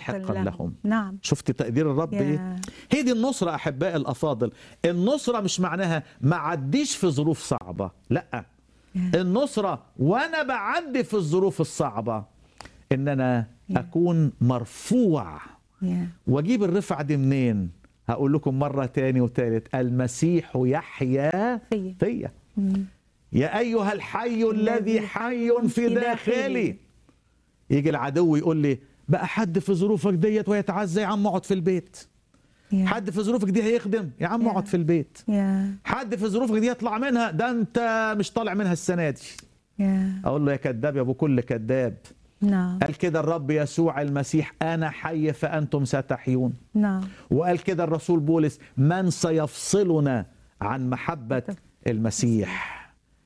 محقا لهم نعم شفت تقدير الرب ايه يا هي دي النصرة أحبائي الأفاضل النصرة مش معناها ما عديش في ظروف صعبة لا يا. النصرة وأنا بعدي في الظروف الصعبة إن أنا يا. أكون مرفوع يا وأجيب الرفعة دي منين هقول لكم مرة تاني وتالت المسيح يحيا فيا. فيا مم. يا أيها الحي الذي الذي حي في في داخلي داخلي. يجي العدو يقول لي بقى حد في ظروفك ديت ويتعزى يا عم اقعد في البيت يا حد في ظروفك دي هيخدم يا عم يا. اقعد في البيت يا حد في ظروفك دي يطلع منها ده انت مش طالع منها السنه دي يا اقول له يا كذاب يا ابو كل كذاب نعم قال كده الرب يسوع المسيح انا حي فانتم ستحيون نعم وقال كده الرسول بولس من سيفصلنا عن محبه المسيح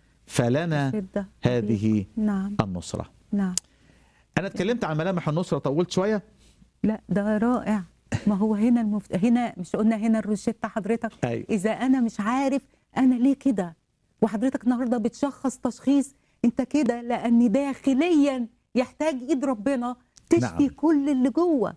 فلنا شدة هذه نعم النصره نعم انا اتكلمت عن ملامح النصره طولت شويه لا ده رائع ما هو هنا المفت... هنا مش قلنا هنا الروشتة حضرتك أيوة. اذا انا مش عارف انا ليه كده وحضرتك النهارده بتشخص تشخيص انت كده لان داخليا يحتاج ايد ربنا تشفي نعم. كل اللي جوه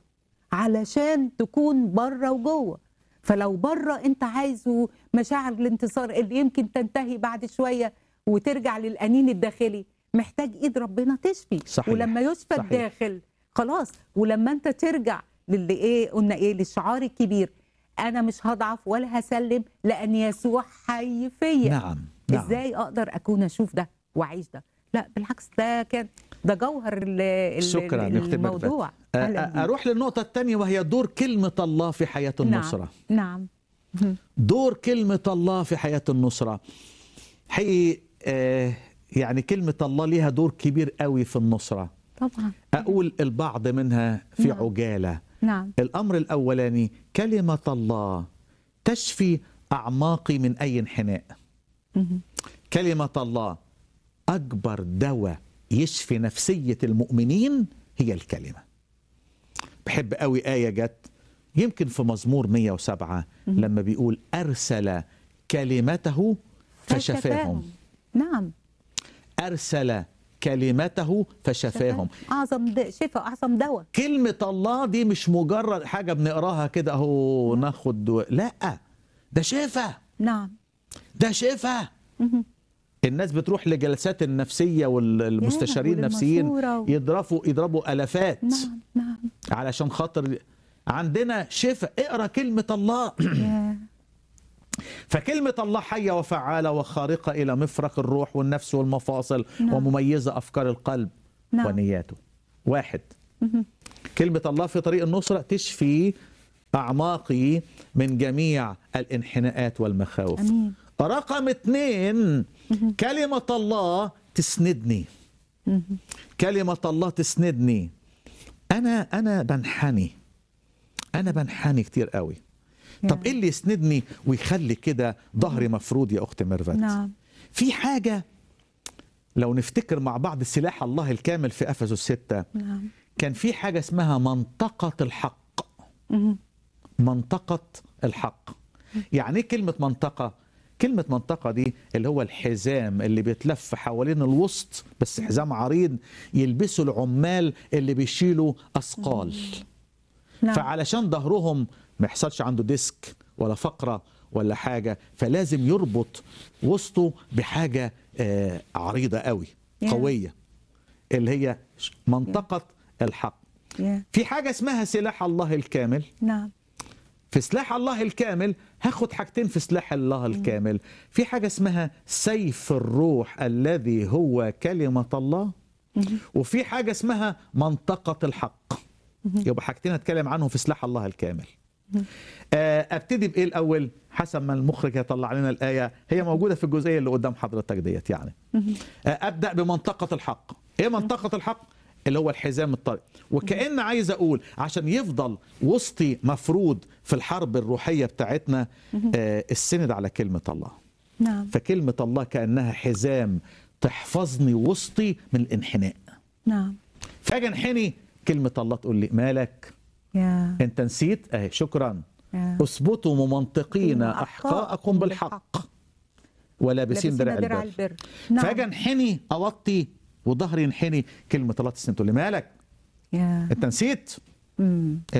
علشان تكون بره وجوه فلو بره انت عايزه مشاعر الانتصار اللي يمكن تنتهي بعد شويه وترجع للانين الداخلي محتاج ايد ربنا تشفي صحيح. ولما يشفى صحيح. الداخل خلاص ولما انت ترجع للي ايه قلنا ايه للشعار الكبير انا مش هضعف ولا هسلم لان يسوع حي فيا نعم نعم ازاي اقدر اكون اشوف ده واعيش ده لا بالعكس ده كان ده جوهر ال- ال- شكرا يا أختي الموضوع أ- أ- اروح للنقطه الثانيه وهي دور كلمه الله في حياه النصره نعم نعم دور كلمة الله في حياة النصرة حقيقي آه يعني كلمة الله ليها دور كبير قوي في النصرة طبعا أقول البعض منها في نعم. عجالة نعم الأمر الأولاني كلمة الله تشفي أعماقي من أي انحناء مهم. كلمة الله أكبر دواء يشفي نفسية المؤمنين هي الكلمة بحب قوي آية جت يمكن في مزمور 107 لما بيقول أرسل كلمته فشفاهم نعم أرسل كلمته فشفاهم اعظم د- شفاء اعظم دواء كلمة الله دي مش مجرد حاجة بنقراها كده اهو ناخد و... لا ده شفا نعم ده شفا مهم. الناس بتروح لجلسات النفسية والمستشارين النفسيين وللمشورة و- يضربوا يضربوا ألفات نعم نعم علشان خاطر عندنا شفاء اقرا كلمة الله يا فكلمة الله حية وفعالة وخارقة إلى مفرق الروح والنفس والمفاصل نعم. ومميزة أفكار القلب نعم. ونياته واحد مهم. كلمة الله في طريق النصرة تشفي أعماقي من جميع الانحناءات والمخاوف امين رقم اثنين كلمة الله تسندني مهم. كلمة الله تسندني أنا أنا بنحني أنا بنحني كتير قوي طب يا. إيه اللي يسندني ويخلي كده ظهري مفروض يا أخت ميرفت نعم في حاجة لو نفتكر مع بعض سلاح الله الكامل في أفسس الستة نعم كان في حاجة اسمها منطقة الحق مهم. منطقة الحق يعني ايه كلمة منطقة؟ كلمة منطقة دي اللي هو الحزام اللي بيتلف حوالين الوسط بس حزام عريض يلبسه العمال اللي بيشيلوا أثقال نعم فعلشان ظهرهم ما يحصلش عنده ديسك ولا فقرة ولا حاجة فلازم يربط وسطه بحاجة آه، عريضة قوي Yeah. قوية اللي هي منطقة الحق يا في حاجة اسمها سلاح الله الكامل نعم في سلاح الله الكامل هاخد حاجتين في سلاح الله الكامل في حاجة اسمها سيف الروح الذي هو كلمة الله وفي حاجة اسمها منطقة الحق يبقى حاجتين هتكلم عنهم في سلاح الله الكامل آه، ابتدي بايه الاول حسب ما المخرج يطلع لنا الايه هي موجوده في الجزئيه اللي قدام حضرتك ديت يعني آه، ابدا بمنطقه الحق ايه منطقه الحق اللي هو الحزام الطري وكأن عايز اقول عشان يفضل وسطي مفروض في الحرب الروحيه بتاعتنا آه، السند على كلمه الله نعم فكلمه الله كانها حزام تحفظني وسطي من الانحناء نعم فاجي انحني كلمه الله تقول لي مالك يا انت نسيت اهي شكرا يا اثبتوا ممنطقين أحقاءكم احقاءكم بالحق ولابسين درع درع البر البر نعم فاجي انحني اوطي وظهري ينحني كلمه الله تسند تقول لي مالك يا انت نسيت مم.